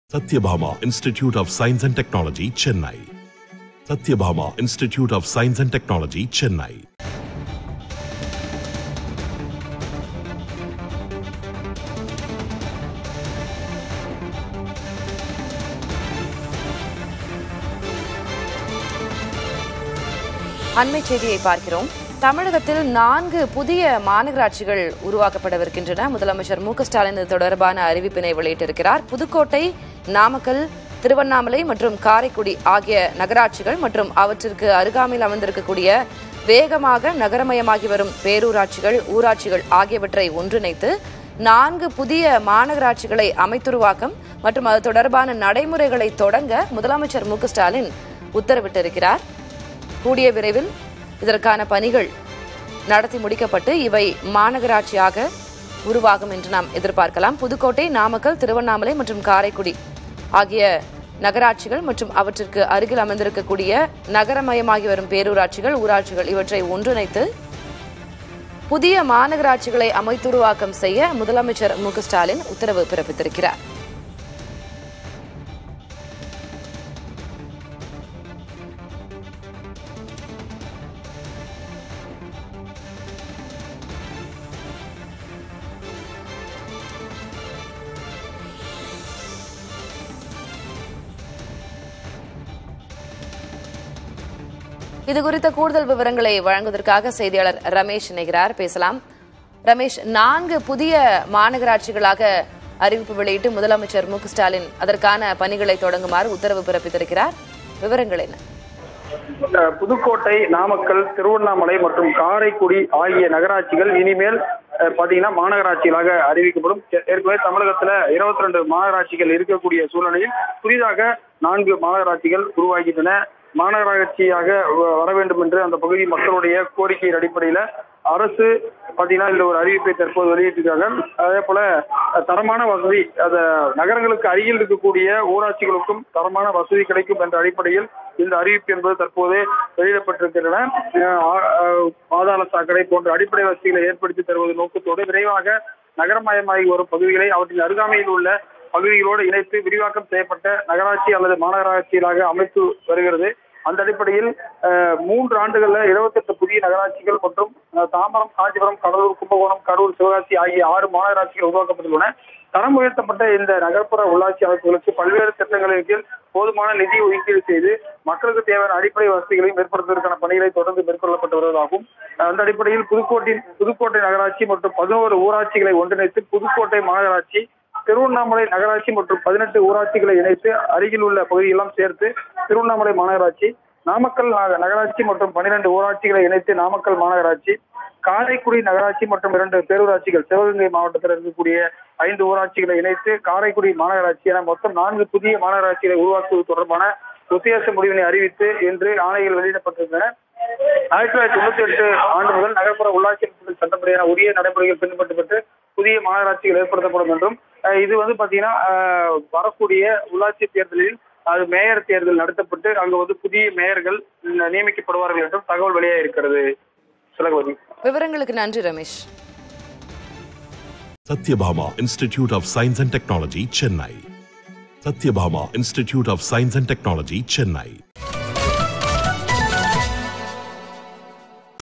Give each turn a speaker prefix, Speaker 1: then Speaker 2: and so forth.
Speaker 1: Satyabhama Institute of Science and Technology, Chennai. Satyabhama Institute of Science and Technology, Chennai.
Speaker 2: அண்மை செய்தியை பார்க்கிறோம் தமிழகத்தில் நான்கு புதிய மாநகராட்சிகள் உருவாக்கப்படவிருக்கின்றன முதலமைச்சர் மு க ஸ்டாலின் இது தொடர்பான அறிவிப்பினை வெளியிட்டிருக்கிறார் புதுக்கோட்டை நாமக்கல் திருவண்ணாமலை மற்றும் காரைக்குடி ஆகிய நகராட்சிகள் மற்றும் அவற்றிற்கு அருகாமையில் அமர்ந்திருக்கக்கூடிய வேகமாக நகரமயமாகி வரும் பேரூராட்சிகள் ஊராட்சிகள் ஆகியவற்றை ஒன்றிணைத்து நான்கு புதிய மாநகராட்சிகளை அமைத்துருவாக்கம் மற்றும் அது தொடர்பான நடைமுறைகளை தொடங்க முதலமைச்சர் மு க ஸ்டாலின் உத்தரவிட்டிருக்கிறார் கூடிய விரைவில் இதற்கான பணிகள் நடத்தி முடிக்கப்பட்டு இவை மாநகராட்சியாக உருவாகும் என்று நாம் எதிர்பார்க்கலாம் புதுக்கோட்டை நாமக்கல் திருவண்ணாமலை மற்றும் காரைக்குடி ஆகிய நகராட்சிகள் மற்றும் அவற்றிற்கு அருகில் அமைந்திருக்கக்கூடிய நகரமயமாகி வரும் பேரூராட்சிகள் ஊராட்சிகள் இவற்றை ஒன்றிணைத்து புதிய மாநகராட்சிகளை அமைத்துருவாக்கம் செய்ய முதலமைச்சர் மு க ஸ்டாலின் உத்தரவு பிறப்பித்திருக்கிறார் இது குறித்த கூடுதல் விவரங்களை வழங்குவதற்காக செய்தியாளர் ரமேஷ் இணைகிறார் பேசலாம் ரமேஷ் நான்கு புதிய மாநகராட்சிகளாக அறிவிப்பு வெளியிட்டு முதலமைச்சர் மு க ஸ்டாலின் அதற்கான பணிகளை தொடங்குமாறு உத்தரவு பிறப்பித்திருக்கிறார் விவரங்கள் என்ன
Speaker 3: அஹ் புதுக்கோட்டை நாமக்கல் திருவண்ணாமலை மற்றும் காரைக்குடி ஆகிய நகராட்சிகள் இனிமேல் அஹ், பாத்தீங்கன்னா மாநகராட்சிகளாக அறிவிக்கப்படும் ஏ- ஏற்கனவே தமிழகத்துல இருபத்தி ரெண்டு மாநகராட்சிகள் இருக்கக்கூடிய சூழ்நிலையில் புதிதாக நான்கு மாநகராட்சிகள் உருவாகின்றன மாநகராட்சியாக வ- வர வேண்டும் என்று அந்த பகுதி மக்களுடைய கோரிக்கையின் அடிப்படையில அரசு பாத்தீங்கன்னா இந்த ஒரு அறிவிப்பை தற்போது வெளியிட்டிருக்காங்க அதே போல அஹ், தரமான வசதி அந்த நகரங்களுக்கு அருகில் இருக்கக்கூடிய ஊராட்சிகளுக்கும் தரமான வசதி கிடைக்கும் என்ற அடிப்படையில் இந்த அறிவிப்பு என்பது தற்போது வெளியிடப்பட்டிருக்கின்றன அஹ், ஆ- அஹ், பாதாள சாக்கடை போன்ற அடிப்படை வசதிகளை ஏற்படுத்தி தருவது நோக்கத்தோடு விரைவாக நகரமயமாகி வரும் பகுதிகளை அவற்றின் அருகாமையில் உள்ள பகுதிகளோடு இணைத்து விரிவாக்கம் செய்யப்பட்ட நகராட்சி அல்லது மாநகராட்சிகளாக அமைத்து வருகிறது அந்த அடிப்படையில் அஹ், மூன்று ஆண்டுகள்ல 28 புதிய நகராட்சிகள் மற்றும் அஹ், தாம்பரம் காஞ்சிபுரம் கடலூர் கும்பகோணம் கரூர் சிவகாசி ஆகிய ஆறு மாநகராட்சிகள் உருவாக்கப்பட்டுள்ளன தரம் உயர்த்தப்பட்ட இந்த நகர்ப்புற உள்ளாட்சி அமைப்புகளுக்கு பல்வேறு திட்டங்களின் கீழ் போதுமான நிதி ஒதுக்கீடு செய்து மக்களுக்கு தேவையான அடிப்படை வசதிகளையும் ஏற்படுத்துவதற்கான பணிகளை தொடர்ந்து மேற்கொள்ளப்பட்டு வருவதாகும் அந்த அடிப்படையில் புதுக்கோட்டை புதுக்கோட்டை நகராட்சி மற்றும் பதினோரு ஊராட்சிகளை ஒன்றிணைத்து புதுக்கோட்டை மாநகராட்சி திருவண்ணாமலை நகராட்சி மற்றும் பதினெட்டு ஊராட்சிகளை இணைத்து அருகில் உள்ள பகுதியெல்லாம் சேர்த்து திருவண்ணாமலை மாநகராட்சி நாமக்கல் நக- நகராட்சி மற்றும் பன்னிரண்டு ஊராட்சிகளை இணைத்து நாமக்கல் மாநகராட்சி காரைக்குடி நகராட்சி மற்றும் இரண்டு பேரூராட்சிகள் சிவகங்கை மாவட்டத்தில் இருக்கக்கூடிய ஐந்து ஊராட்சிகளை இணைத்து காரைக்குடி மாநகராட்சி என மொத்தம் நான்கு புதிய மாநகராட்சிகளை உருவாக்குவது தொடர்பான உத்தேச முடிவினை அறிவித்து இன்று ஆணைகள் வெளியிடப்பட்டிருந்தன ஆயிரத்தி தொள்ளாயிரத்தி தொண்ணூத்தி எட்டு ஆண்டு முதல் நகர்ப்புற உள்ளாட்சி அமைப்புகள் சட்டப்படியான உரிய நடைமுறைகள் பின்பற்றப்பட்டு புதிய மாநகராட்சிகள் ஏற்படுத்தப்படும் என்றும் அஹ் இது வந்து பாத்தீங்கன்னா அஹ், வரக்கூடிய உள்ளாட்சி தேர்தலில் அது மேயர் தேர்தல் நடத்தப்பட்டு அங்க வந்து புதிய மேயர்கள் ந- நியமிக்கப்படுவார்கள் என்றும் தகவல் வெளியாக இருக்கிறது சுலகவதி
Speaker 2: விவரங்களுக்கு நன்றி Ramesh
Speaker 1: Satyabhama Institute of Science and Technology, Chennai. Satyabhama Institute of Science and Technology, Chennai.